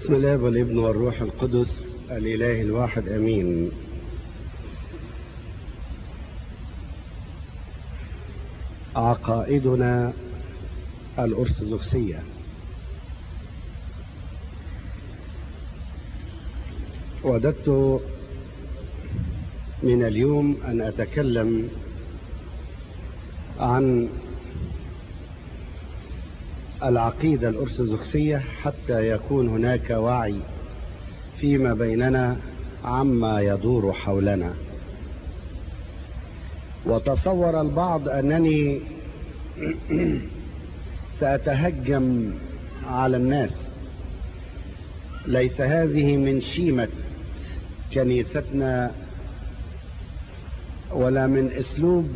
بسم الله والابن والروح القدس الإله الواحد أمين عقائدنا الأرثوذكسية وددت من اليوم أن أتكلم عن العقيدة الأرثوذكسية حتى يكون هناك وعي فيما بيننا عما يدور حولنا وتصور البعض أنني سأتهجم على الناس ليس هذه من شيمة كنيستنا ولا من اسلوب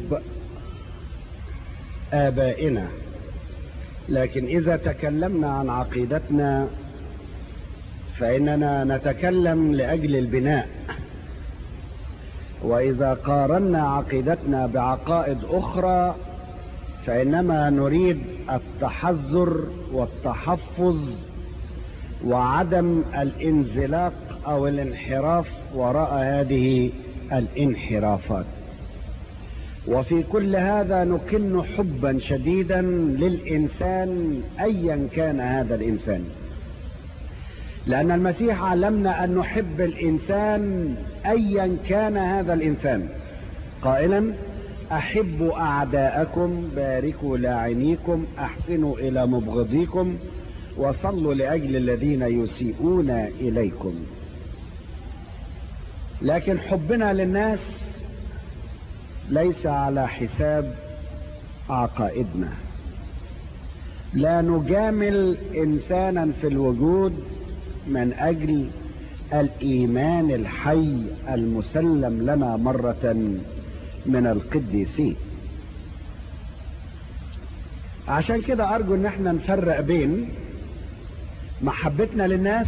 ابائنا لكن اذا تكلمنا عن عقيدتنا فاننا نتكلم لاجل البناء واذا قارنا عقيدتنا بعقائد اخرى فانما نريد التحذر والتحفظ وعدم الانزلاق او الانحراف وراء هذه الانحرافات وفي كل هذا نكن حبا شديدا للإنسان أيا كان هذا الإنسان لأن المسيح علمنا أن نحب الإنسان أيا كان هذا الإنسان قائلا أحبوا أعداءكم باركوا لاعنيكم أحسنوا إلى مبغضيكم وصلوا لأجل الذين يسيئون إليكم لكن حبنا للناس ليس على حساب عقائدنا لا نجامل انسانا في الوجود من اجل الايمان الحي المسلم لنا مره من القديسين عشان كده ارجو ان احنا نفرق بين محبتنا للناس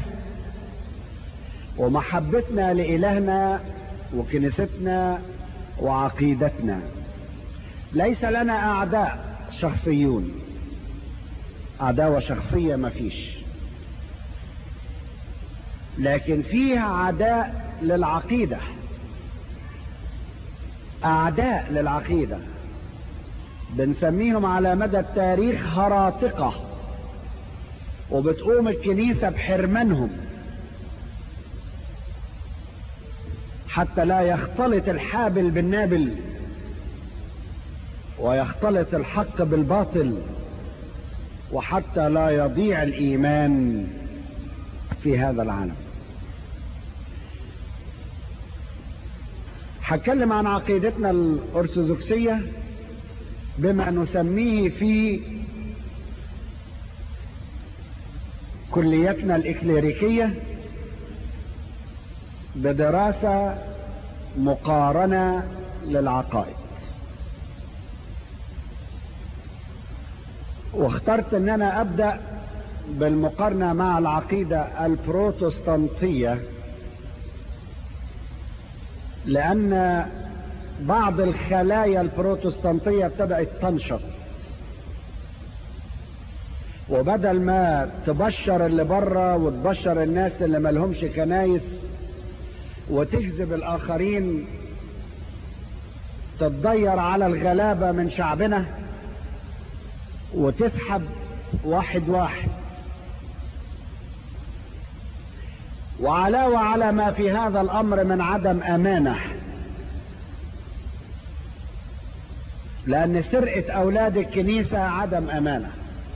ومحبتنا لإلهنا وكنيستنا وعقيدتنا ليس لنا أعداء شخصيون عداوة شخصية ما فيش لكن فيها عداء للعقيدة أعداء للعقيدة بنسميهم على مدى التاريخ هراطقة وبتقوم الكنيسة بحرمانهم حتى لا يختلط الحابل بالنابل ويختلط الحق بالباطل وحتى لا يضيع الايمان في هذا العالم هتكلم عن عقيدتنا الارثوذكسيه بما نسميه في كليتنا الاكليريكيه بدراسة مقارنة للعقائد واخترت ان انا ابدأ بالمقارنة مع العقيدة البروتستانتية لان بعض الخلايا البروتستانتية ابتدأت تنشط وبدل ما تبشر اللي بره وتبشر الناس اللي ملهمش كنايس وتجذب الاخرين تتضير على الغلابه من شعبنا وتسحب واحد واحد وعلاوه على ما في هذا الامر من عدم امانه لان سرقه اولاد الكنيسه عدم امانه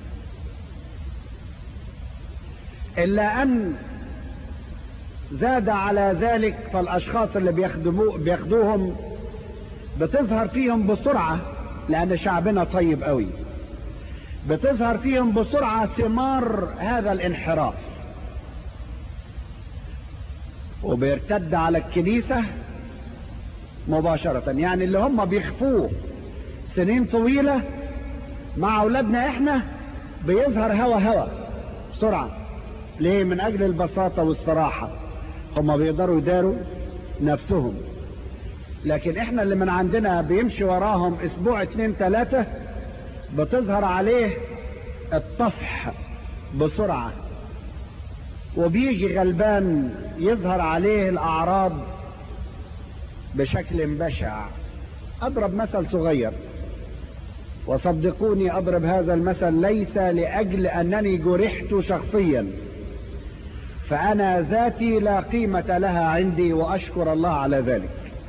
الا ان زاد على ذلك فالاشخاص اللي بيخدموه بياخدوهم بتظهر فيهم بسرعة لان شعبنا طيب قوي بتظهر فيهم بسرعة ثمار هذا الانحراف وبيرتد على الكنيسة مباشرة يعني اللي هم بيخفوه سنين طويلة مع اولادنا احنا بيظهر هوا هوا بسرعة ليه من اجل البساطة والصراحة هم بيقدروا يداروا نفسهم لكن احنا اللي من عندنا بيمشي وراهم اسبوع اتنين تلاتة بتظهر عليه الطفح بسرعة وبيجي غلبان يظهر عليه الأعراض بشكل بشع أضرب مثل صغير وصدقوني أضرب هذا المثل ليس لأجل أنني جرحت شخصيا فأنا ذاتي لا قيمة لها عندي وأشكر الله على ذلك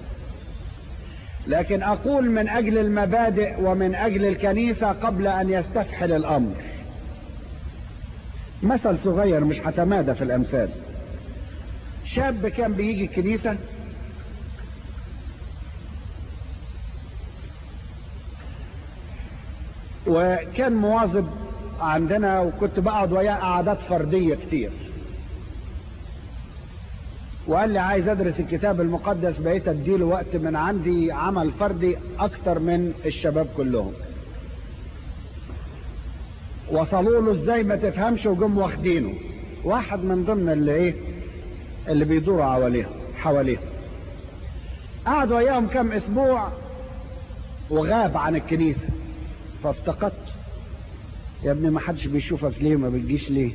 لكن أقول من أجل المبادئ ومن أجل الكنيسة قبل أن يستفحل الأمر مثل صغير مش هتمادى في الأمثال شاب كان بيجي الكنيسة وكان مواظب عندنا وكنت بقعد وياه قعدات فردية كتير وقال لي عايز ادرس الكتاب المقدس بقيت اديله وقت من عندي عمل فردي اكتر من الشباب كلهم وصلوا له ازاي ما تفهمش وجم واخدينه واحد من ضمن اللي ايه اللي بيدوروا حواليهم حواليهم قعد وياهم كام اسبوع وغاب عن الكنيسة فافتقدت يا ابني ما حدش بيشوفك ليه ما بتجيش ليه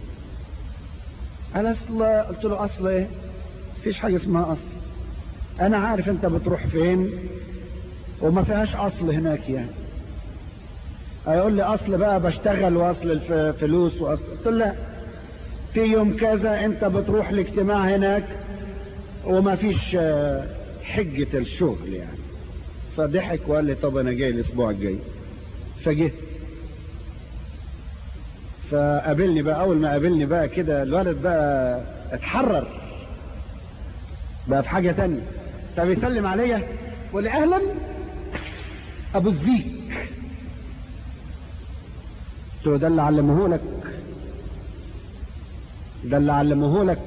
قال اصل قلت له اصل ايه مفيش حاجة اسمها اصل انا عارف انت بتروح فين وما فيهاش اصل هناك يعني هيقول لي اصل بقى بشتغل واصل الفلوس واصل قلت له لا في يوم كذا انت بتروح الاجتماع هناك وما فيش حجة الشغل يعني فضحك وقال لي طب انا جاي الاسبوع الجاي فجه فقابلني بقى اول ما قابلني بقى كده الولد بقى اتحرر بقى في حاجة تانية فبيسلم عليا وقال لي اهلا ابو الزيك قلت له ده اللي علمه لك ده اللي علمه لك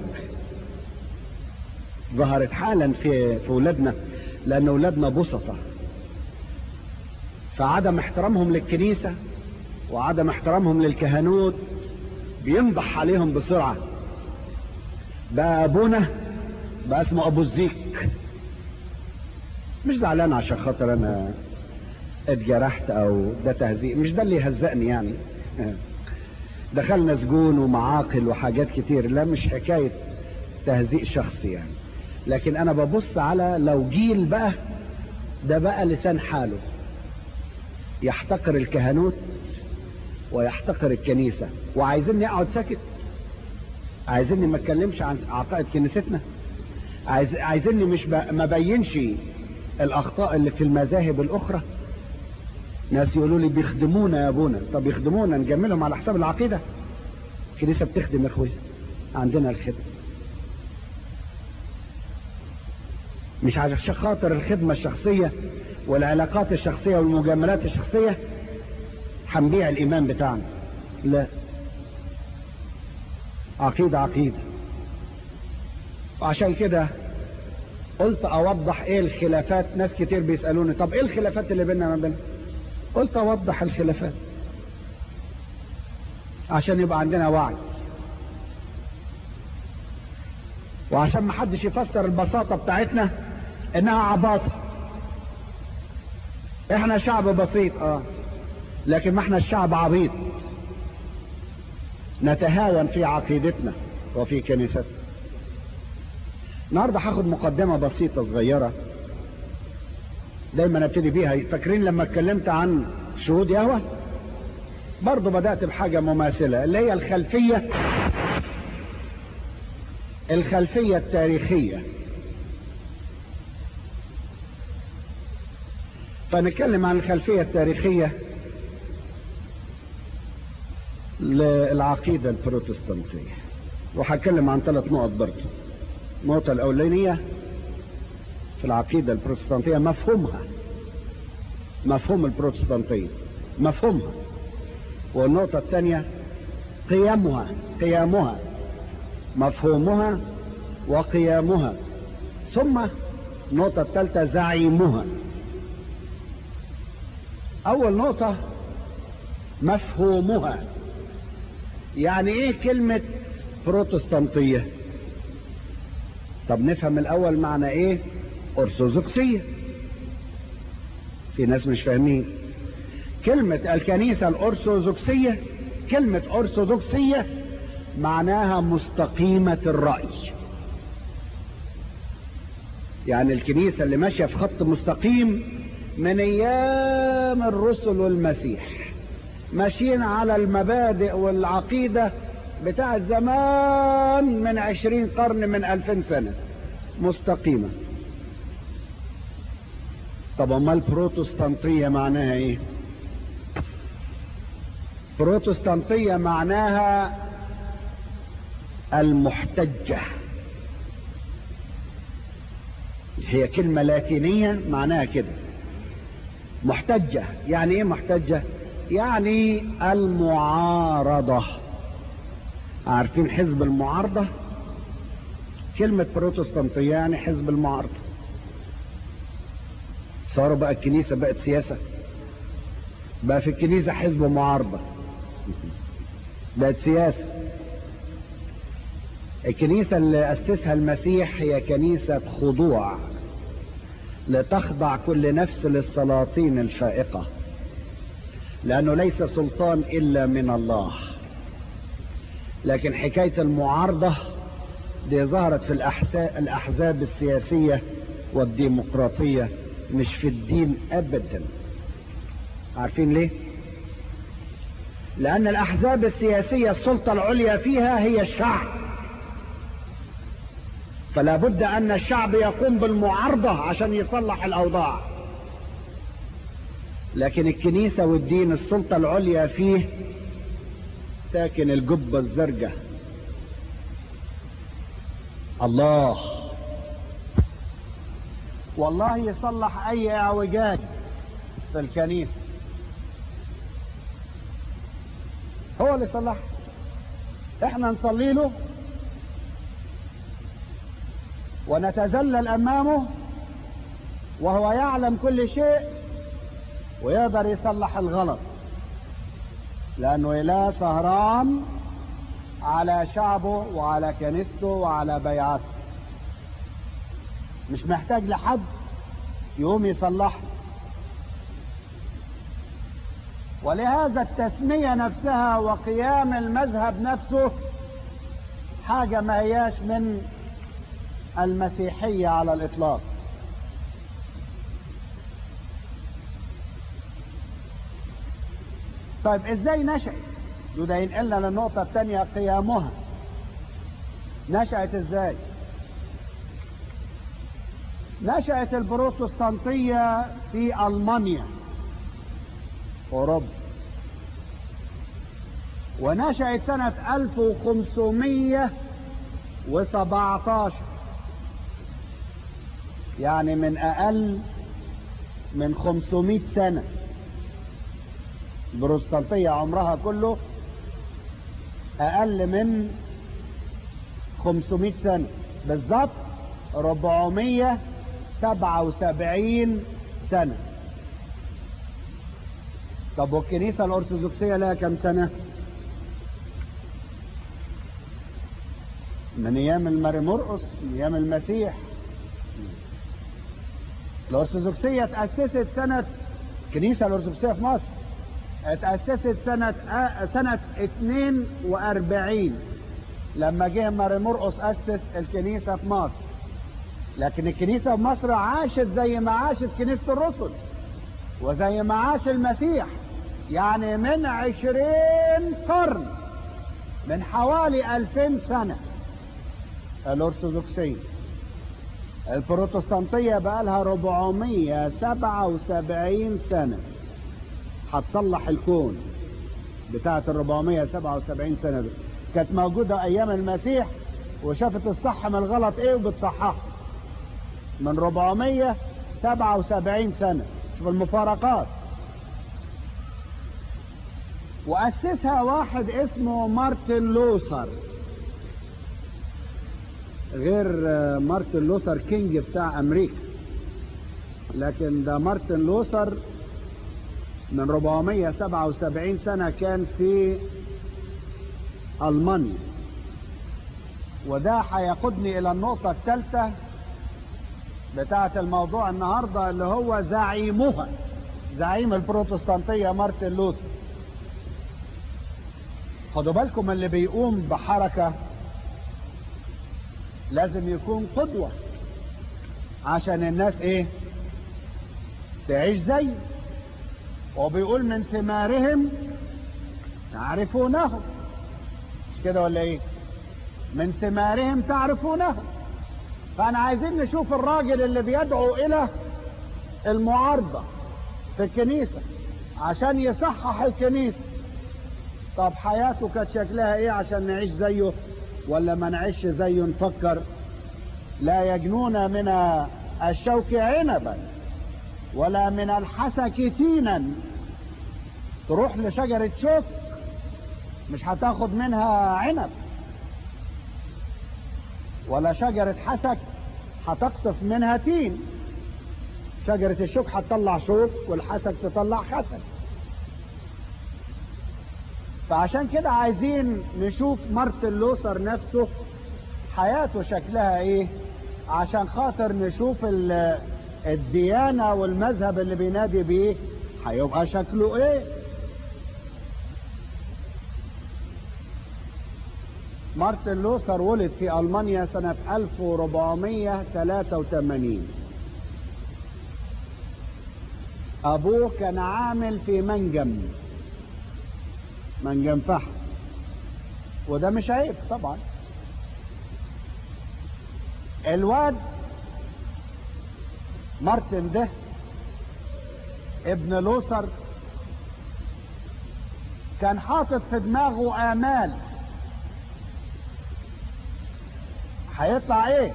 ظهرت حالا في في ولادنا لان ولادنا بسطة فعدم احترامهم للكنيسة وعدم احترامهم للكهنوت بينضح عليهم بسرعة بقى ابونا بقى اسمه ابو الزيك مش زعلان عشان خاطر انا اتجرحت او ده تهزيء مش ده اللي يهزقني يعني دخلنا سجون ومعاقل وحاجات كتير لا مش حكاية تهزيء شخصي يعني لكن انا ببص على لو جيل بقى ده بقى لسان حاله يحتقر الكهنوت ويحتقر الكنيسة وعايزيني اقعد ساكت عايزيني ما اتكلمش عن عقائد كنيستنا عايز عايزيني مش ب... ما بينش الاخطاء اللي في المذاهب الاخرى ناس يقولوا لي بيخدمونا يا ابونا طب يخدمونا نجملهم على حساب العقيده الكنيسه بتخدم يا اخويا عندنا الخدمه مش عشان خاطر الخدمه الشخصيه والعلاقات الشخصيه والمجاملات الشخصيه هنبيع الايمان بتاعنا لا عقيده عقيده وعشان كده قلت اوضح ايه الخلافات ناس كتير بيسالوني طب ايه الخلافات اللي بيننا ما بيننا قلت اوضح الخلافات عشان يبقى عندنا وعي وعشان ما حدش يفسر البساطة بتاعتنا انها عباطة احنا شعب بسيط اه لكن ما احنا الشعب عبيط نتهاون في عقيدتنا وفي كنيستنا النهارده هاخد مقدمة بسيطة صغيرة دايما ابتدي بيها فاكرين لما اتكلمت عن شهود يهوه برضه بدأت بحاجة مماثلة اللي هي الخلفية الخلفية التاريخية فنتكلم عن الخلفية التاريخية للعقيدة البروتستانتية وهتكلم عن ثلاث نقط برضه النقطة الأولانية في العقيدة البروتستانتية مفهومها مفهوم البروتستانتية مفهومها والنقطة الثانية قيامها قيامها مفهومها وقيامها ثم النقطة الثالثة زعيمها أول نقطة مفهومها يعني إيه كلمة بروتستانتية طب نفهم الأول معنى إيه أرثوذكسية في ناس مش فاهمين كلمة الكنيسة الأرثوذكسية كلمة أرثوذكسية معناها مستقيمة الرأي يعني الكنيسة اللي ماشية في خط مستقيم من ايام الرسل والمسيح ماشيين على المبادئ والعقيدة بتاع زمان من عشرين قرن من الفين سنة مستقيمة طب اما البروتستانتية معناها ايه بروتستانتية معناها المحتجة هي كلمة لاتينية معناها كده محتجة يعني ايه محتجة يعني المعارضة عارفين حزب المعارضة كلمة بروتستانتية يعني حزب المعارضة صاروا بقى الكنيسة بقت سياسة بقى في الكنيسة حزب معارضة بقت سياسة الكنيسة اللي أسسها المسيح هي كنيسة خضوع لتخضع كل نفس للسلاطين الفائقة لأنه ليس سلطان إلا من الله لكن حكاية المعارضة دي ظهرت في الأحزاب السياسية والديمقراطية مش في الدين أبدا عارفين ليه؟ لأن الأحزاب السياسية السلطة العليا فيها هي الشعب فلا بد أن الشعب يقوم بالمعارضة عشان يصلح الأوضاع لكن الكنيسة والدين السلطة العليا فيه ساكن الجبة الزرقاء الله والله يصلح أي اعوجاج في الكنيسة هو اللي يصلح احنا نصلي له ونتذلل امامه وهو يعلم كل شيء ويقدر يصلح الغلط لانه اله سهران على شعبه وعلى كنيسته وعلى بيعته مش محتاج لحد يقوم يصلحه ولهذا التسمية نفسها وقيام المذهب نفسه حاجة ما هياش من المسيحية على الإطلاق طيب ازاي نشأت وده ينقلنا للنقطة الثانية قيامها نشأت ازاي نشأت البروتستانتية في ألمانيا أوروبا ونشأت سنة 1517 يعني من أقل من 500 سنة البروتستانتية عمرها كله أقل من 500 سنة بالظبط 477 سنة طب والكنيسة الأرثوذكسية لها كم سنة؟ من أيام الماري مرقس من أيام المسيح الأرثوذكسية تأسست سنة الكنيسة الأرثوذكسية في مصر تأسست سنة آه سنة 42 لما جه ماري مرقس أسس الكنيسة في مصر لكن الكنيسة في مصر عاشت زي ما عاشت كنيسة الرسل وزي ما عاش المسيح يعني من عشرين قرن من حوالي ألفين سنة الأرثوذكسية البروتستانتية بقى لها 477 سنة هتصلح الكون بتاعة ال 477 سنة دي كانت موجودة أيام المسيح وشافت الصح من الغلط إيه وبتصححه من 477 سنة شوف المفارقات وأسسها واحد اسمه مارتن لوثر غير مارتن لوثر كينج بتاع أمريكا لكن ده مارتن لوثر من 477 سنة كان في ألمانيا وده هيقودني إلى النقطة الثالثة بتاعة الموضوع النهاردة اللي هو زعيمها زعيم البروتستانتية مارتن لوثر خدوا بالكم اللي بيقوم بحركة لازم يكون قدوة عشان الناس ايه تعيش زي وبيقول من ثمارهم تعرفونهم مش كده ولا ايه من ثمارهم تعرفونهم فانا عايزين نشوف الراجل اللي بيدعو الى المعارضة في الكنيسة عشان يصحح الكنيسة طب حياته كانت شكلها ايه عشان نعيش زيه ولا ما نعيش زيه نفكر لا يجنون من الشوك عنبا ولا من الحسك تينا تروح لشجرة شوك مش هتاخد منها عنب ولا شجرة حسك هتقطف منها تين شجرة الشوك هتطلع شوك والحسك تطلع حسك فعشان كده عايزين نشوف مارتن لوثر نفسه حياته شكلها ايه عشان خاطر نشوف الديانة والمذهب اللي بينادي بيه هيبقى شكله ايه مارتن لوثر ولد في ألمانيا سنة 1483 أبوه كان عامل في منجم منجم فحم وده مش عيب طبعا الواد مارتن ده ابن لوثر كان حاطط في دماغه آمال هيطلع ايه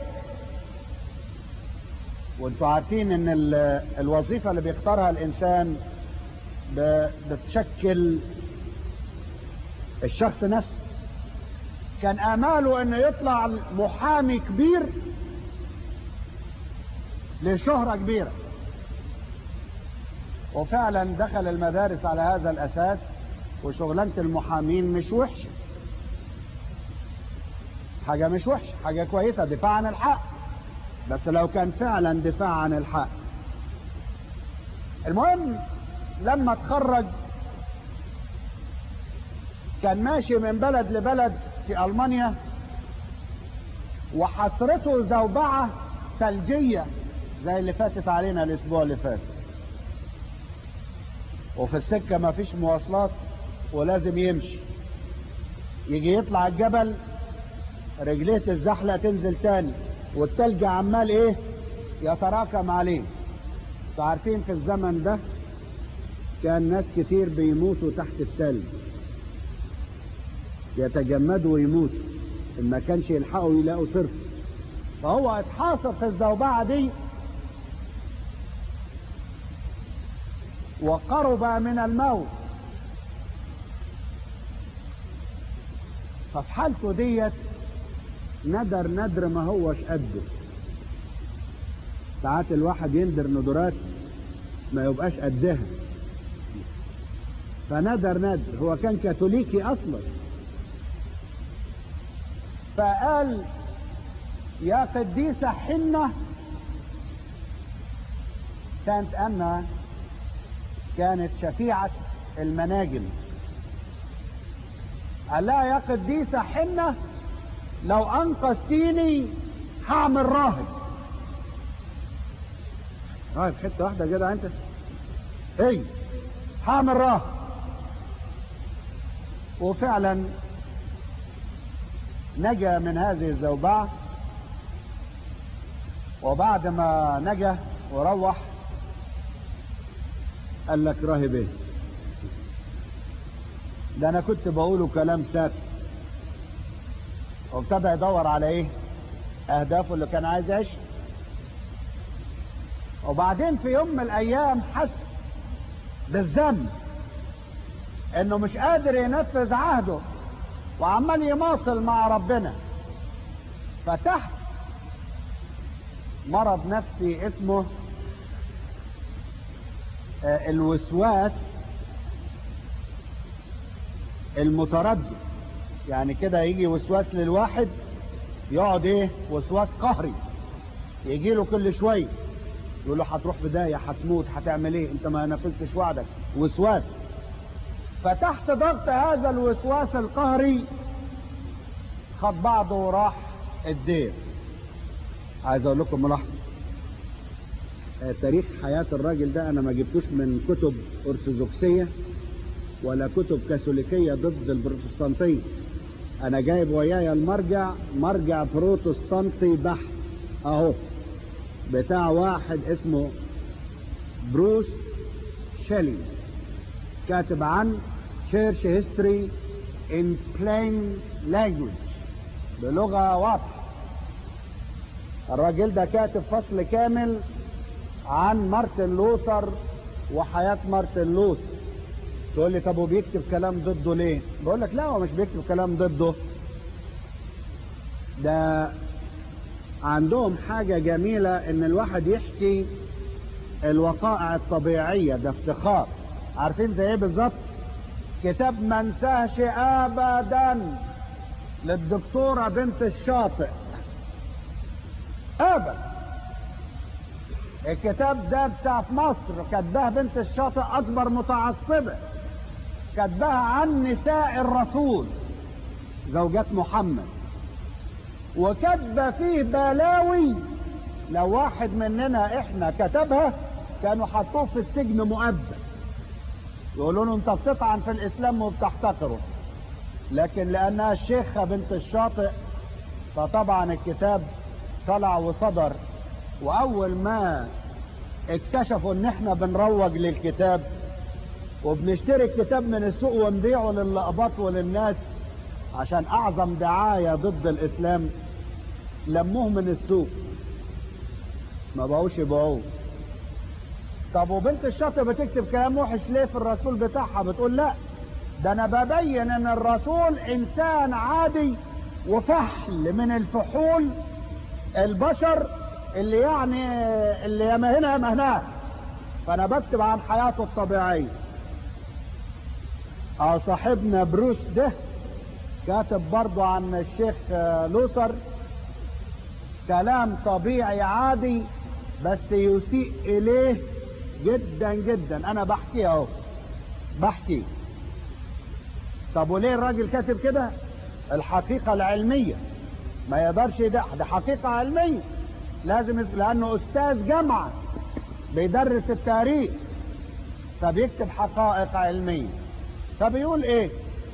وانتوا عارفين ان الوظيفة اللي بيختارها الانسان بتشكل الشخص نفسه كان اماله انه يطلع محامي كبير لشهرة كبيرة وفعلا دخل المدارس على هذا الاساس وشغلانة المحامين مش وحشة حاجة مش وحشة حاجة كويسة دفاع عن الحق بس لو كان فعلا دفاع عن الحق المهم لما اتخرج كان ماشي من بلد لبلد في ألمانيا وحصرته زوبعة ثلجية زي اللي فاتت علينا الأسبوع اللي فات وفي السكة ما فيش مواصلات ولازم يمشي يجي يطلع الجبل رجليه الزحلة تنزل تاني والتلج عمال ايه يتراكم عليه فعارفين في الزمن ده كان ناس كتير بيموتوا تحت التلج يتجمدوا ويموتوا ان ما كانش يلحقوا يلاقوا صرف فهو اتحاصر في الزوبعة دي وقرب من الموت ففي حالته ديت ندر ندر ما هوش قده ساعات الواحد يندر ندرات ما يبقاش قدها فندر ندر هو كان كاثوليكي اصلا فقال يا قديسة حنة كانت أما كانت شفيعة المناجم قال لها يا قديسة حنة لو أنقذتيني هعمل راهب راهب حتة واحدة كده أنت إيه هعمل راهب وفعلا نجا من هذه الزوبعة وبعد ما نجا وروح قال لك راهب ايه ده انا كنت بقوله كلام سافر وابتدى يدور على ايه اهدافه اللي كان عايز يعيش وبعدين في يوم من الايام حس بالذنب انه مش قادر ينفذ عهده وعمال يماصل مع ربنا فتحت مرض نفسي اسمه الوسواس المتردد يعني كده يجي وسواس للواحد يقعد ايه وسواس قهري يجي له كل شويه يقول له هتروح بدايه هتموت هتعمل ايه انت ما نفذتش وعدك وسواس فتحت ضغط هذا الوسواس القهري خد بعضه وراح الدير عايز اقول لكم ملاحظه آه، تاريخ حياة الراجل ده انا ما جبتوش من كتب ارثوذكسية ولا كتب كاثوليكية ضد البروتستانتية انا جايب ويايا المرجع مرجع بروتستانتي بحت اهو بتاع واحد اسمه بروس شيلي كاتب عن تشيرش هيستوري ان بلين لانجوج بلغة واضحة الراجل ده كاتب فصل كامل عن مارتن لوثر وحياة مارتن لوثر تقول لي طب وبيكتب كلام ضده ليه بقول لك لا هو مش بيكتب كلام ضده ده عندهم حاجة جميلة ان الواحد يحكي الوقائع الطبيعية ده افتخار عارفين زي ايه بالظبط كتاب ما انساهش ابدا للدكتورة بنت الشاطئ ابدا الكتاب ده بتاع في مصر كاتباه بنت الشاطئ اكبر متعصبة كاتباها عن نساء الرسول زوجات محمد وكاتبه فيه بلاوي لو واحد مننا احنا كتبها كانوا حطوه في السجن مؤبد يقولوا له انت بتطعن في الاسلام وبتحتقره لكن لانها الشيخه بنت الشاطئ فطبعا الكتاب طلع وصدر واول ما اكتشفوا ان احنا بنروج للكتاب وبنشتري الكتاب من السوق ونبيعه للأقباط وللناس عشان اعظم دعاية ضد الاسلام لموه من السوق ما بقوش يبيعوه طب وبنت الشاطئ بتكتب كلام وحش ليه في الرسول بتاعها بتقول لا ده انا ببين ان الرسول انسان عادي وفحل من الفحول البشر اللي يعني اللي ياما هنا ياما هناك فانا بكتب عن حياته الطبيعيه اه صاحبنا بروس ده كاتب برضو عن الشيخ لوثر كلام طبيعي عادي بس يسيء اليه جدا جدا انا بحكي اهو بحكي طب وليه الراجل كاتب كده الحقيقة العلمية ما يقدرش ده ده حقيقة علمية لازم لانه استاذ جامعة بيدرس التاريخ فبيكتب حقائق علمية فبيقول ايه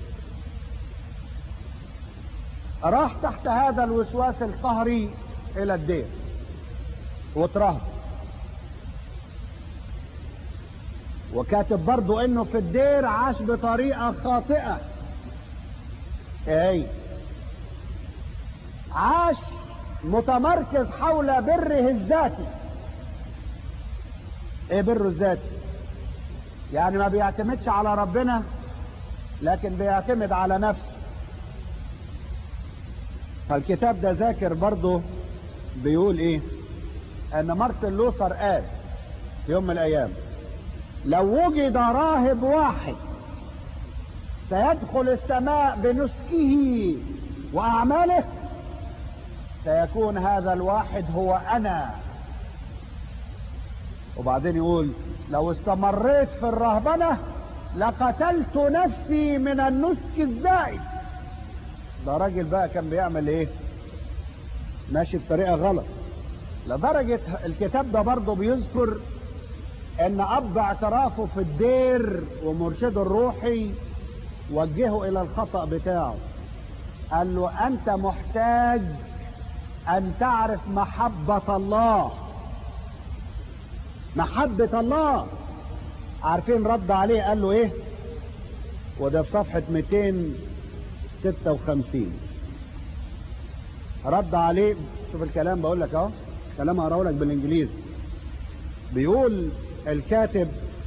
راح تحت هذا الوسواس القهري الى الدير واترهب وكاتب برضو انه في الدير عاش بطريقة خاطئة ايه عاش متمركز حول بره الذاتي ايه بره الذاتي يعني ما بيعتمدش على ربنا لكن بيعتمد على نفسه فالكتاب ده ذاكر برضه بيقول ايه ان مارتن لوثر قال في يوم من الايام لو وجد راهب واحد سيدخل السماء بنسكه واعماله سيكون هذا الواحد هو انا وبعدين يقول لو استمريت في الرهبنة لقتلت نفسي من النسك الزائد ده راجل بقى كان بيعمل ايه ماشي بطريقة غلط لدرجة الكتاب ده برضه بيذكر ان اب اعترافه في الدير ومرشده الروحي وجهه الى الخطأ بتاعه قال له انت محتاج ان تعرف محبة الله محبة الله عارفين رد عليه قال له ايه وده في صفحة 256 رد عليه شوف الكلام بقول لك اهو كلام اقراه لك بالانجليزي بيقول الكاتب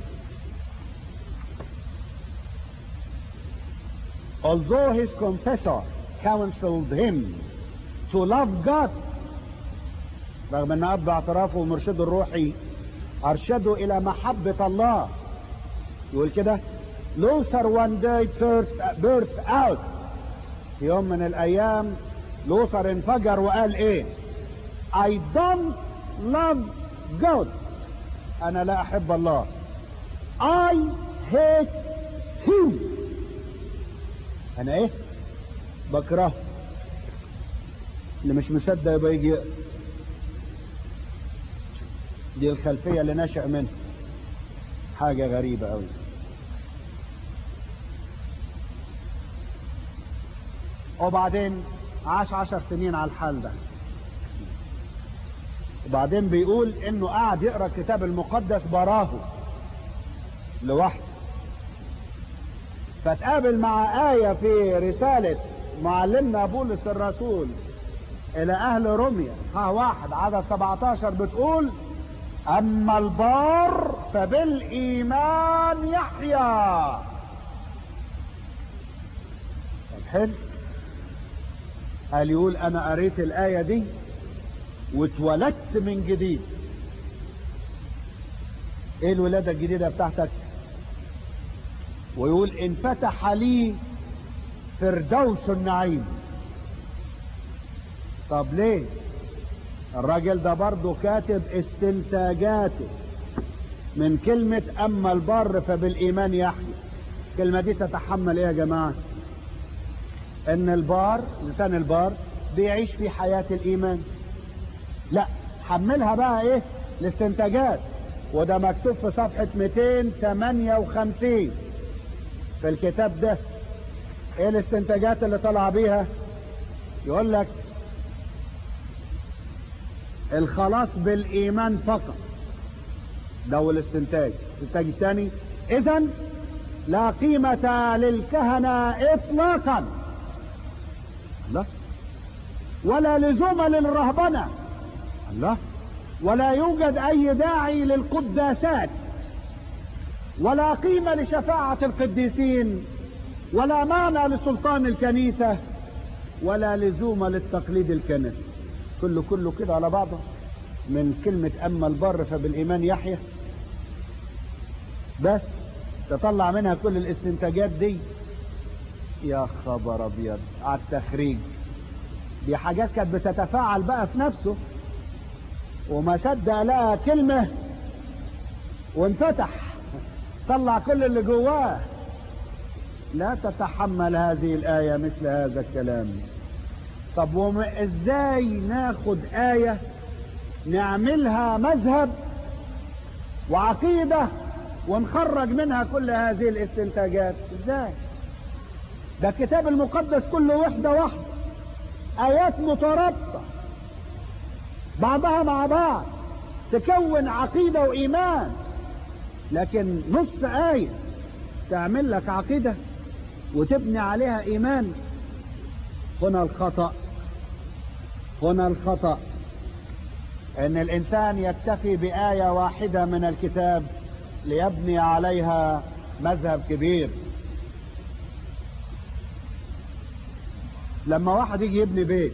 although his confessor counseled him to love God رغم ان اب اعترافه ومرشده الروحي ارشده الى محبة الله يقول كده لوثر one day burst out في يوم من الايام لوثر انفجر وقال ايه I don't love God انا لا احب الله I hate him انا ايه بكره اللي مش مصدق يبقى يجي يقرأ. دي الخلفية اللي نشأ منها حاجة غريبة قوي وبعدين عاش عشر سنين على الحال ده وبعدين بيقول انه قاعد يقرا الكتاب المقدس براه لوحده فتقابل مع آية في رسالة معلمنا بولس الرسول إلى أهل روميا ها واحد عدد 17 بتقول أما البار فبالإيمان يحيا طب حلو قال يقول أنا قريت الآية دي واتولدت من جديد ايه الولادة الجديدة بتاعتك ويقول انفتح لي فردوس النعيم طب ليه الراجل ده برضه كاتب استنتاجاته من كلمة اما البر فبالايمان يحيى الكلمة دي تتحمل ايه يا جماعة ان البار لسان البار بيعيش في حياة الايمان لا حملها بقى ايه الاستنتاجات وده مكتوب في صفحة 258 في الكتاب ده ايه الاستنتاجات اللي طلع بيها يقول لك الخلاص بالايمان فقط ده هو الاستنتاج الاستنتاج الثاني اذا لا قيمة للكهنة اطلاقا الله ولا لزوم للرهبنة الله ولا يوجد اي داعي للقداسات ولا قيمة لشفاعة القديسين ولا معنى لسلطان الكنيسة ولا لزوم للتقليد الكنسي كله كله كده على بعضه من كلمة أما البر فبالإيمان يحيى بس تطلع منها كل الاستنتاجات دي يا خبر أبيض على التخريج دي حاجات كانت بتتفاعل بقى في نفسه وما صدق لها كلمة وانفتح طلع كل اللي جواه لا تتحمل هذه الآية مثل هذا الكلام طب وما ازاي ناخد آية نعملها مذهب وعقيدة ونخرج منها كل هذه الاستنتاجات ازاي ده الكتاب المقدس كله وحدة واحدة آيات مترابطة بعضها مع بعض تكون عقيدة وإيمان لكن نص آية تعمل لك عقيدة وتبني عليها إيمان هنا الخطأ هنا الخطأ ان الانسان يكتفي بآية واحدة من الكتاب ليبني عليها مذهب كبير لما واحد يجي يبني بيت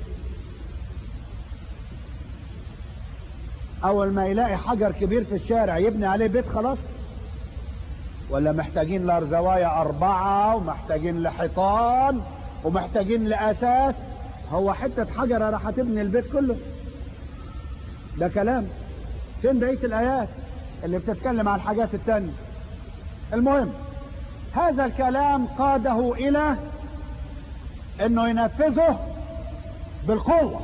اول ما يلاقي حجر كبير في الشارع يبني عليه بيت خلاص ولا محتاجين لارزوايا اربعة ومحتاجين لحيطان ومحتاجين لاساس هو حتة حجرة راح تبني البيت كله ده كلام فين بقية الايات اللي بتتكلم عن الحاجات التانية المهم هذا الكلام قاده الى انه ينفذه بالقوة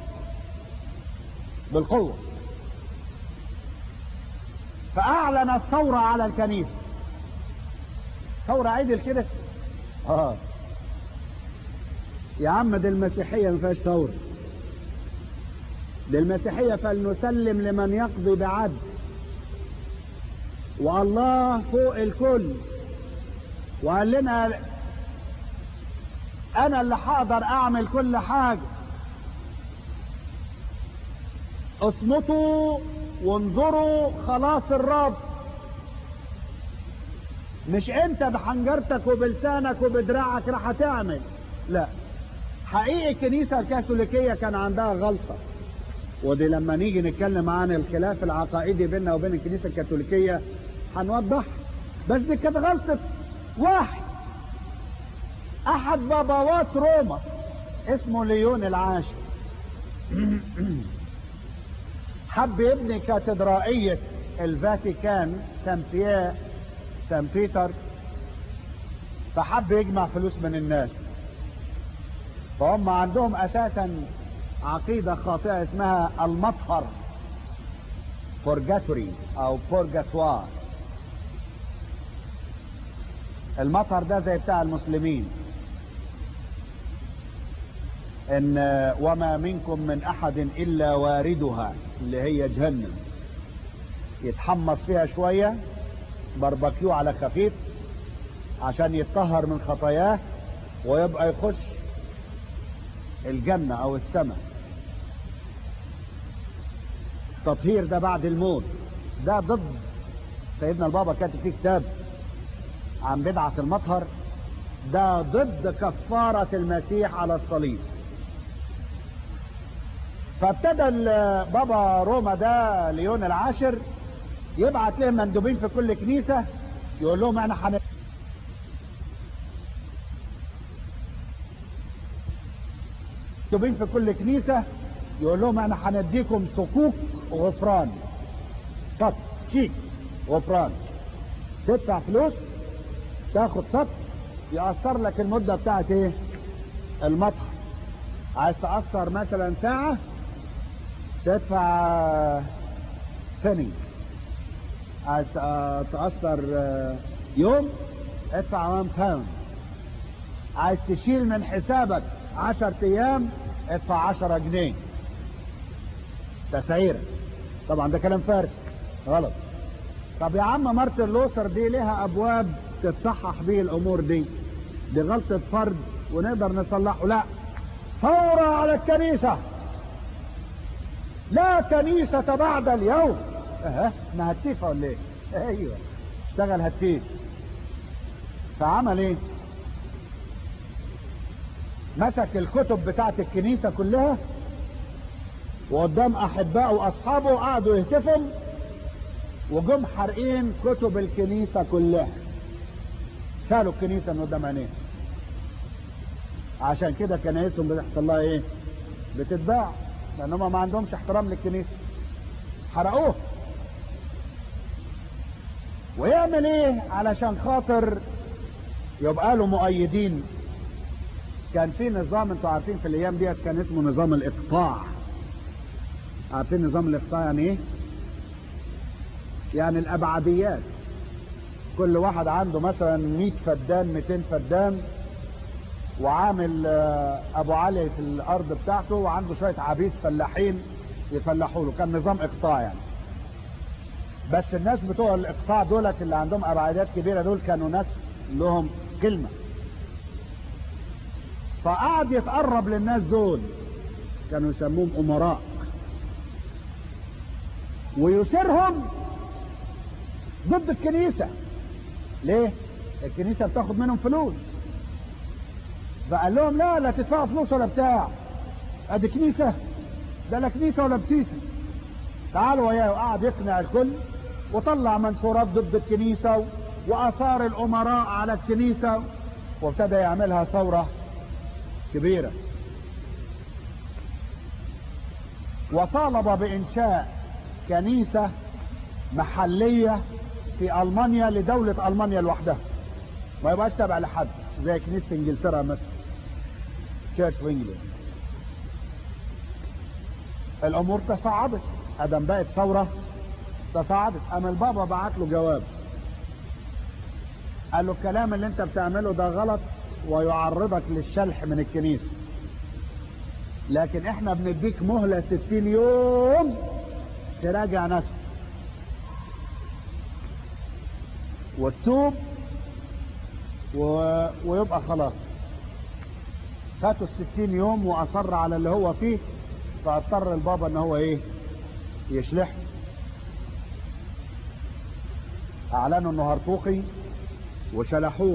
بالقوة فاعلن الثورة على الكنيسة ثورة عدل كده اه يا عم دي المسيحية ما فيهاش ثورة دي المسيحية فلنسلم لمن يقضي بعدل والله فوق الكل وقال لنا انا اللي هقدر اعمل كل حاجة اصمتوا وانظروا خلاص الرب مش انت بحنجرتك وبلسانك وبدراعك راح تعمل لا حقيقي الكنيسة الكاثوليكية كان عندها غلطة ودي لما نيجي نتكلم عن الخلاف العقائدي بيننا وبين الكنيسة الكاثوليكية هنوضح بس دي كانت غلطة واحد احد باباوات روما اسمه ليون العاشر حب يبني كاتدرائية الفاتيكان سان بيير سان بيتر فحب يجمع فلوس من الناس فهم عندهم اساسا عقيدة خاطئة اسمها المطهر بورجاتوري او بورجاتوار المطهر ده زي بتاع المسلمين ان وما منكم من احد الا واردها اللي هي جهنم يتحمص فيها شوية باربكيو على خفيف عشان يتطهر من خطاياه ويبقى يخش الجنة او السماء التطهير ده بعد الموت ده ضد سيدنا البابا كاتب فيه كتاب عن بدعة المطهر ده ضد كفارة المسيح على الصليب فابتدى بابا روما ده ليون العاشر يبعت لهم مندوبين في كل كنيسة يقول لهم انا حن... مندوبين في كل كنيسة يقول لهم انا هنديكم صكوك غفران سط شيك غفران تدفع فلوس تاخد سط يأثر لك المدة بتاعت ايه المطهر عايز تأثر مثلا ساعة تدفع ثاني عايز تأثر يوم ادفع 1 باوند عايز تشيل من حسابك 10 ايام ادفع 10 جنيه تسعيرة طبعا ده كلام فارغ غلط طب يا عم مارتن لوثر دي لها ابواب تتصحح بيه الامور دي دي غلطة فرد ونقدر نصلحه لا ثورة على الكنيسة لا كنيسة بعد اليوم اه احنا هتيفة ولا ايه ايوه اشتغل هتيف فعمل ايه مسك الكتب بتاعت الكنيسة كلها وقدام احبائه واصحابه قعدوا يهتفوا وجم حارقين كتب الكنيسة كلها شالوا الكنيسة من قدام عينيهم عشان كده كنايسهم بتحصل لها ايه بتتباع لان هم ما عندهمش احترام للكنيسة حرقوه ويعمل ايه علشان خاطر يبقى له مؤيدين كان في نظام انتوا عارفين في الايام ديت كان اسمه نظام الاقطاع عارفين نظام الاقطاع يعني ايه يعني الابعديات كل واحد عنده مثلا 100 فدان 200 فدان وعامل ابو علي في الارض بتاعته وعنده شويه عبيد فلاحين يفلحوا له كان نظام اقطاع يعني بس الناس بتوع الاقطاع دولت اللي عندهم ابعادات كبيره دول كانوا ناس لهم كلمه فقعد يتقرب للناس دول كانوا يسموهم امراء ويسرهم ضد الكنيسة ليه الكنيسة بتاخد منهم فلوس فقال لهم لا لا تدفعوا فلوس ولا بتاع ادي كنيسة ده لا كنيسة ولا بسيسة تعالوا وياه وقعد يقنع الكل وطلع منشورات ضد الكنيسة واثار الامراء على الكنيسة وابتدى يعملها ثورة كبيرة وطالب بانشاء كنيسة محلية في المانيا لدولة المانيا لوحدها ما يبقاش تابع لحد زي كنيسة انجلترا مثلا تشيرش في انجلند الامور تصاعدت ادم بقت ثورة تصاعدت اما البابا بعت له جواب قال له الكلام اللي انت بتعمله ده غلط ويعرضك للشلح من الكنيسة لكن احنا بنديك مهلة ستين يوم تراجع نفسك وتتوب و... ويبقى خلاص فاتوا الستين يوم واصر على اللي هو فيه فاضطر البابا ان هو ايه يشلح اعلنوا انه هرطوقي وشلحوه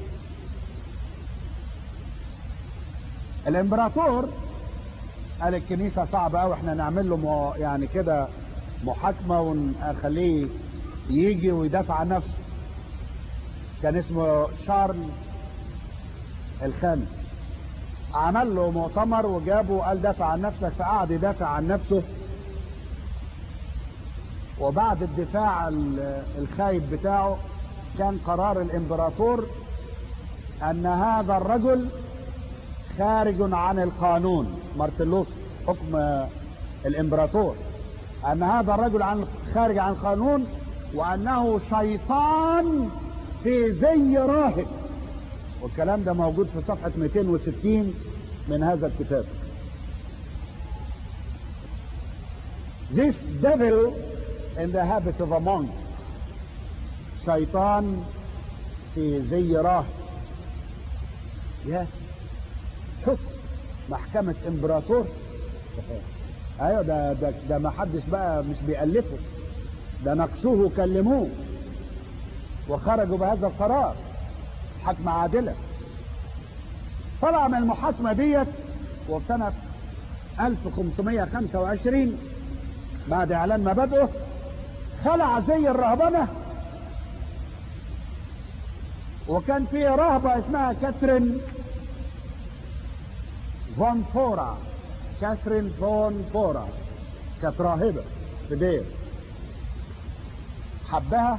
الامبراطور قال الكنيسة صعبة قوي احنا نعمل له مو يعني كده محاكمة ونخليه يجي ويدافع عن نفسه كان اسمه شارل الخامس عمل له مؤتمر وجابه وقال دافع عن نفسك فقعد يدافع عن نفسه وبعد الدفاع الخايب بتاعه كان قرار الامبراطور ان هذا الرجل خارج عن القانون مارتن لوثر حكم الامبراطور ان هذا الرجل عن خارج عن القانون وانه شيطان في زي راهب والكلام ده موجود في صفحة 260 من هذا الكتاب This devil in the habit of a monk شيطان في زي راهب يا حكم محكمة امبراطور ايوه ده ده ده ما حدش بقى مش بيألفه ده ناقشوه وكلموه وخرجوا بهذا القرار حكمة عادلة طلع من المحاكمة ديت وفي سنة 1525 بعد اعلان مبادئه خلع زي الرهبنة وكان في رهبة اسمها كاترين فون فورا كاترين فون فورا كانت راهبة في دير حبها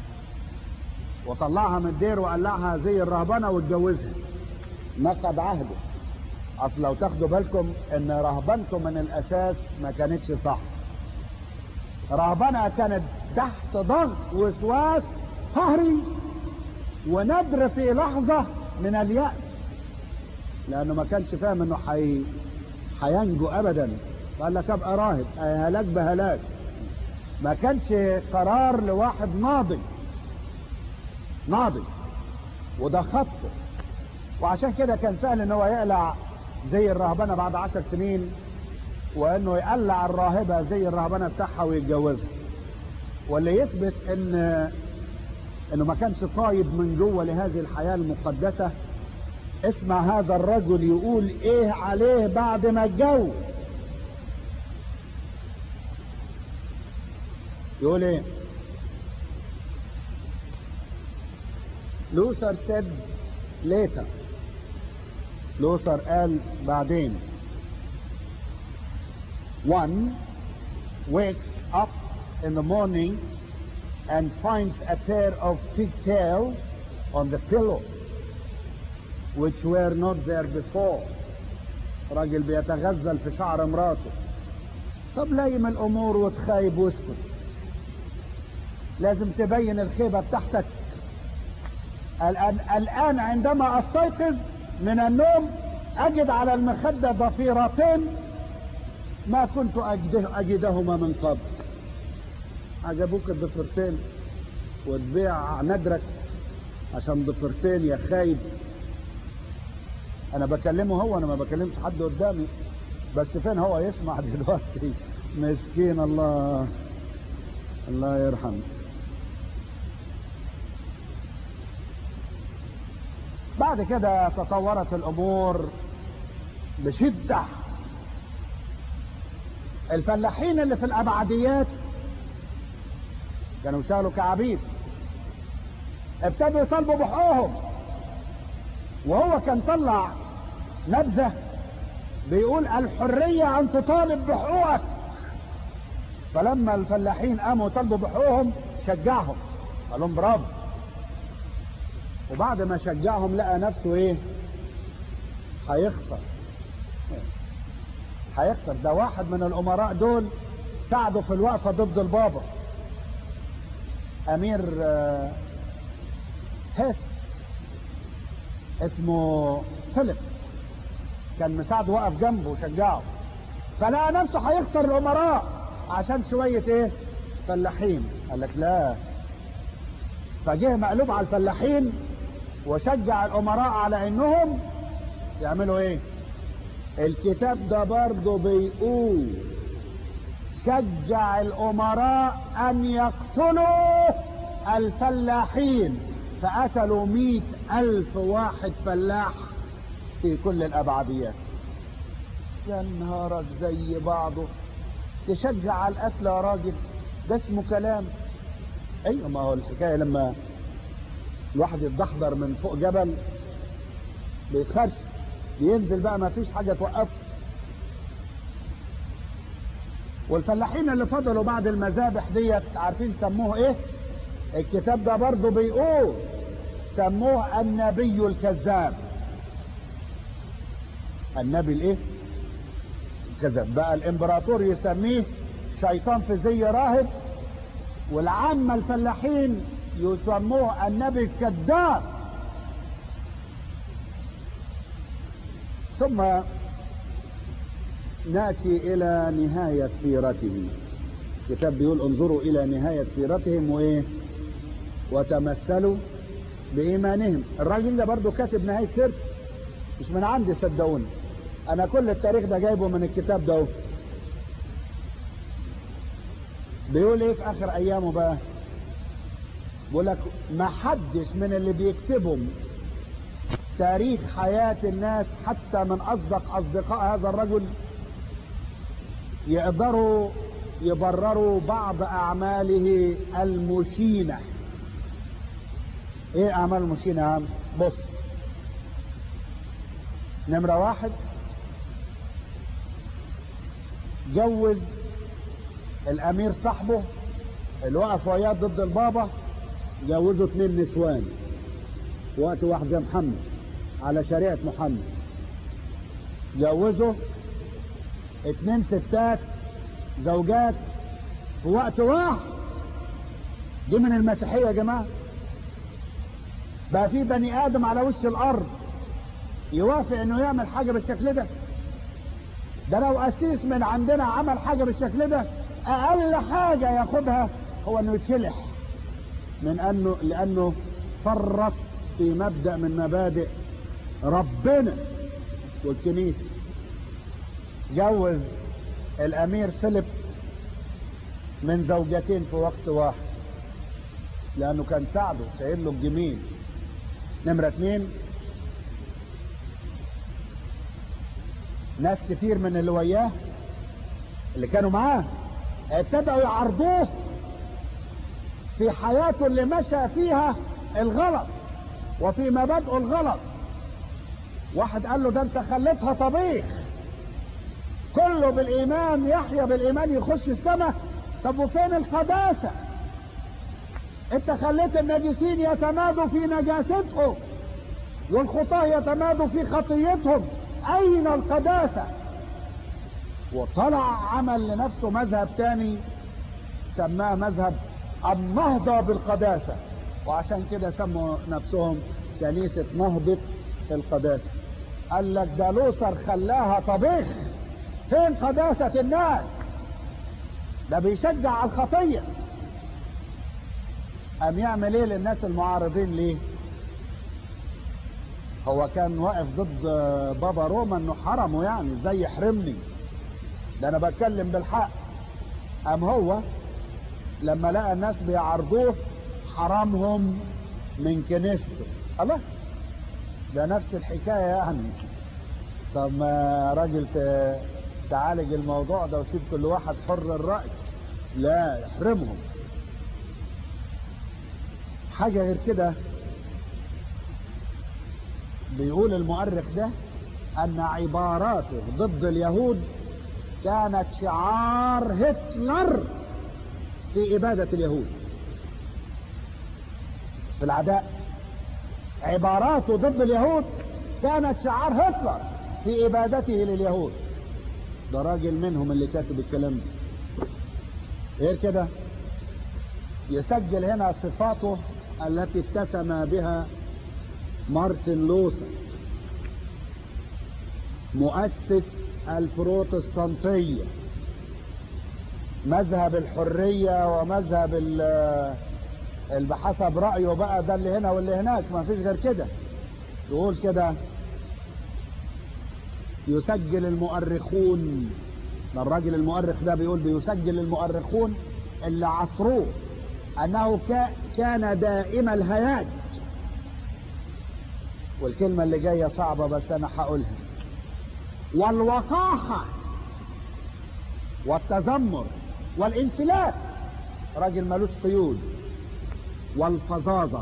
وطلعها من الدير وقلعها زي الرهبنة واتجوزها نقض عهده اصل لو تاخدوا بالكم ان رهبنته من الاساس ما كانتش صح رهبنة كانت تحت ضغط وسواس قهري وندر في لحظة من اليأس لانه ما كانش فاهم انه حي... هينجو ابدا قال لك ابقى راهب هلاك بهلاك ما كانش قرار لواحد ناضج ناضج وده خطه وعشان كده كان سهل ان هو يقلع زي الرهبنه بعد عشر سنين وانه يقلع الراهبه زي الرهبنه بتاعها ويتجوزها واللي يثبت ان انه ما كانش طايب من جوه لهذه الحياه المقدسه اسمع هذا الرجل يقول ايه عليه بعد ما اتجوز يقول ايه لوثر said later لوثر قال بعدين one wakes up in the morning and finds a pair of pigtails on the pillow which were not there before راجل بيتغزل في شعر مراته طب لايم الامور وتخايب واسكت لازم تبين الخيبة بتاعتك الآن, الآن عندما أستيقظ من النوم أجد على المخدة ضفيرتين ما كنت أجده أجدهما من قبل عجبوك الضفيرتين وتبيع ندرك عشان ضفيرتين يا خايب أنا بكلمه هو أنا ما بكلمش حد قدامي بس فين هو يسمع دلوقتي مسكين الله الله يرحمه بعد كده تطورت الامور بشدة الفلاحين اللي في الابعديات كانوا شالوا كعبيد ابتدوا يطالبوا بحقوقهم وهو كان طلع نبذة بيقول الحرية ان تطالب بحقوقك فلما الفلاحين قاموا يطالبوا بحقوقهم شجعهم قال لهم برافو وبعد ما شجعهم لقى نفسه ايه هيخسر هيخسر ده واحد من الامراء دول ساعده في الوقفة ضد البابا امير هيس اسمه فيليب كان مساعده وقف جنبه وشجعه فلقى نفسه هيخسر الامراء عشان شوية ايه فلاحين قال لك لا فجه مقلوب على الفلاحين وشجع الامراء على انهم يعملوا ايه الكتاب ده برضه بيقول شجع الامراء ان يقتلوا الفلاحين فقتلوا مئة الف واحد فلاح في كل الابعديات يا نهارك زي بعضه تشجع على القتل يا راجل ده اسمه كلام ايوه ما هو الحكايه لما الواحد يتدحضر من فوق جبل بيتخرش بينزل بقى ما فيش حاجه توقفه والفلاحين اللي فضلوا بعد المذابح ديت عارفين سموه ايه الكتاب ده برضه بيقول سموه النبي الكذاب النبي الايه كذاب بقى الامبراطور يسميه شيطان في زي راهب والعامة الفلاحين يسموه النبي الكذاب ثم نأتي إلى نهاية سيرته الكتاب بيقول انظروا إلى نهاية سيرتهم وإيه وتمثلوا بإيمانهم الراجل ده برضو كاتب نهاية سيرته مش من عندي صدقوني أنا كل التاريخ ده جايبه من الكتاب ده بيقول إيه في آخر أيامه بقى بيقول لك ما حدش من اللي بيكتبهم تاريخ حياة الناس حتى من أصدق أصدقاء هذا الرجل يقدروا يبرروا بعض أعماله المشينة إيه أعمال المشينة يا عم بص نمرة واحد جوز الأمير صاحبه اللي وقف وياه ضد البابا جوزوا اتنين نسوان في وقت واحد زي محمد على شريعة محمد جوزوا اتنين ستات زوجات في وقت واحد دي من المسيحية يا جماعة بقى في بني آدم على وش الأرض يوافق إنه يعمل حاجة بالشكل ده ده لو أسيس من عندنا عمل حاجة بالشكل ده أقل حاجة ياخدها هو إنه يتشلح من أنه لأنه فرط في مبدأ من مبادئ ربنا والكنيسة جوز الامير فيليب من زوجتين في وقت واحد لانه كان ساعده شايل له الجميل نمرة اتنين ناس كتير من اللي وياه اللي كانوا معاه ابتدأوا يعرضوه في حياته اللي مشى فيها الغلط وفي مبادئه الغلط واحد قال له ده انت خليتها طبيخ كله بالايمان يحيى بالايمان يخش السماء طب وفين القداسة انت خليت النجسين يتمادوا في نجاستهم والخطاه يتمادوا في خطيتهم اين القداسة وطلع عمل لنفسه مذهب تاني سماه مذهب النهضة بالقداسة وعشان كده سموا نفسهم كنيسة نهضة القداسة قال لك ده لوثر خلاها طبيخ فين قداسة الناس ده بيشجع على الخطية قام يعمل ايه للناس المعارضين ليه هو كان واقف ضد بابا روما انه حرمه يعني ازاي يحرمني ده انا بتكلم بالحق قام هو لما لقى الناس بيعارضوه حرمهم من كنيسته الله ده نفس الحكاية يعني طب ما راجل تعالج الموضوع ده وسيب كل واحد حر الرأي لا يحرمهم حاجة غير كده بيقول المؤرخ ده أن عباراته ضد اليهود كانت شعار هتلر في إبادة اليهود في العداء عباراته ضد اليهود كانت شعار هتلر في إبادته لليهود ده راجل منهم اللي كاتب الكلام ده غير كده يسجل هنا صفاته التي اتسم بها مارتن لوثر مؤسس البروتستانتية مذهب الحرية ومذهب اللي بحسب رأيه بقى ده اللي هنا واللي هناك ما فيش غير كده يقول كده يسجل المؤرخون ده الراجل المؤرخ ده بيقول بيسجل المؤرخون اللي عصروه انه كان دائم الهياج والكلمة اللي جاية صعبة بس انا هقولها والوقاحة والتذمر والانفلات راجل ملوش قيود والفظاظة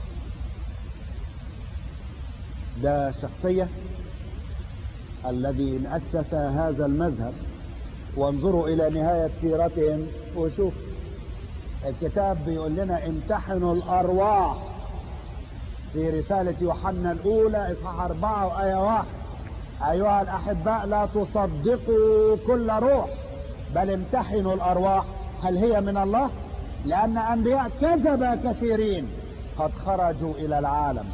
ده شخصية الذي أسس هذا المذهب وانظروا إلى نهاية سيرتهم وشوف الكتاب بيقول لنا امتحنوا الأرواح في رسالة يوحنا الأولى إصحاح أربعة وآية واحد أيها الأحباء لا تصدقوا كل روح بل امتحنوا الأرواح هل هي من الله لأن أنبياء كذب كثيرين قد خرجوا إلى العالم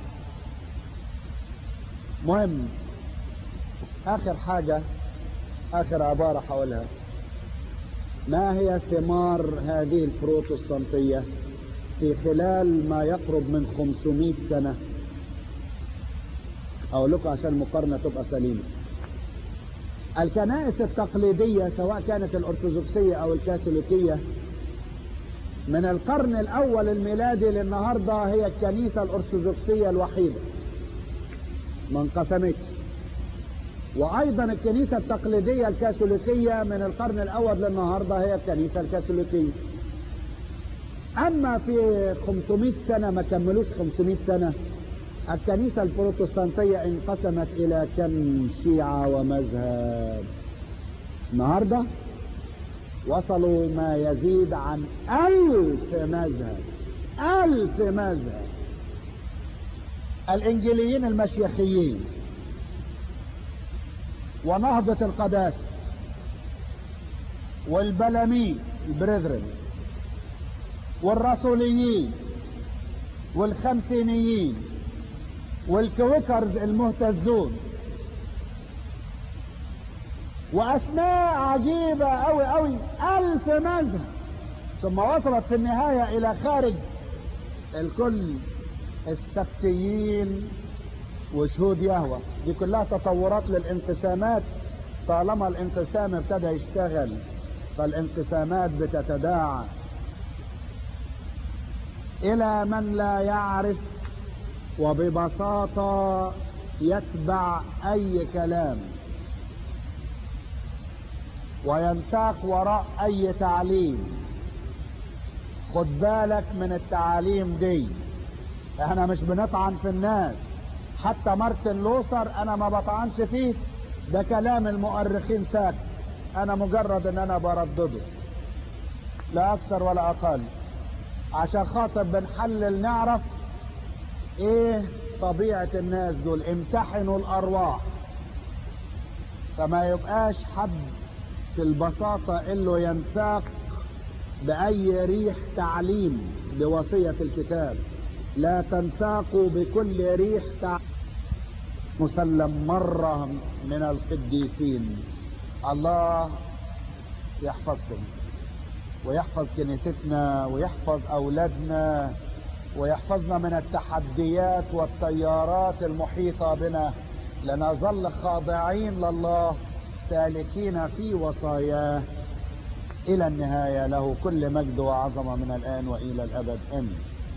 مهم آخر حاجة آخر عبارة حولها ما هي ثمار هذه البروتستانتية في خلال ما يقرب من 500 سنة أقول لكم عشان المقارنة تبقى سليمة الكنائس التقليدية سواء كانت الأرثوذكسية أو الكاثوليكية من القرن الأول الميلادي للنهاردة هي الكنيسة الأرثوذكسية الوحيدة ما انقسمتش وأيضا الكنيسة التقليدية الكاثوليكية من القرن الأول للنهاردة هي الكنيسة الكاثوليكية أما في 500 سنة ما كملوش 500 سنة الكنيسة البروتستانتية انقسمت إلى كم شيعة ومذهب النهاردة وصلوا ما يزيد عن ألف مذهب ألف مذهب الإنجيليين المشيخيين ونهضة القداسة والبلاميذ البريذرن والرسوليين والخمسينيين والكويكرز المهتزون واسماء عجيبة اوي اوي الف مذهب ثم وصلت في النهاية الى خارج الكل السبتيين وشهود يهوى دي كلها تطورات للانقسامات طالما الانقسام ابتدى يشتغل فالانقسامات بتتداعى الى من لا يعرف وببساطة يتبع اي كلام وينساق وراء اي تعليم خد بالك من التعاليم دي احنا مش بنطعن في الناس حتى مارتن لوثر انا ما بطعنش فيه ده كلام المؤرخين ساكت انا مجرد ان انا بردده لا اكثر ولا اقل عشان خاطر بنحلل نعرف ايه طبيعة الناس دول امتحنوا الارواح فما يبقاش حد في البساطة انه ينساق باي ريح تعليم بوصية الكتاب لا تنساقوا بكل ريح تعليم مسلم مرة من القديسين الله يحفظكم ويحفظ كنيستنا ويحفظ أولادنا ويحفظنا من التحديات والتيارات المحيطة بنا لنظل خاضعين لله سالكين في وصاياه إلى النهاية له كل مجد وعظمة من الآن وإلى الأبد آمين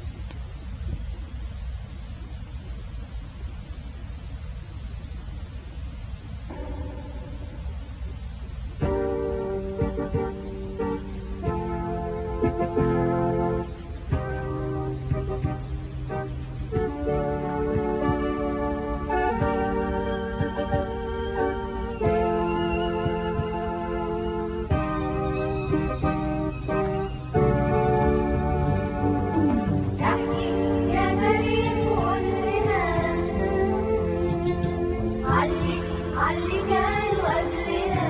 احكي يا مريم قول لنا علي علي كان قبلنا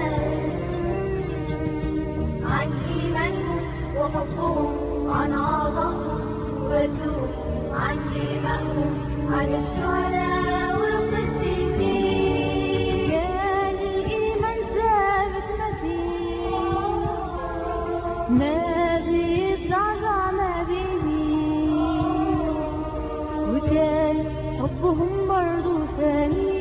عن إيمانهم وحبهم عن عظمهم وبدوهم عن إيمانهم عن الشهداء والقديسين كان الإيمان ثابت مسيح ما بيتزعزع ما بيميل وكان حبهم برضو ثاني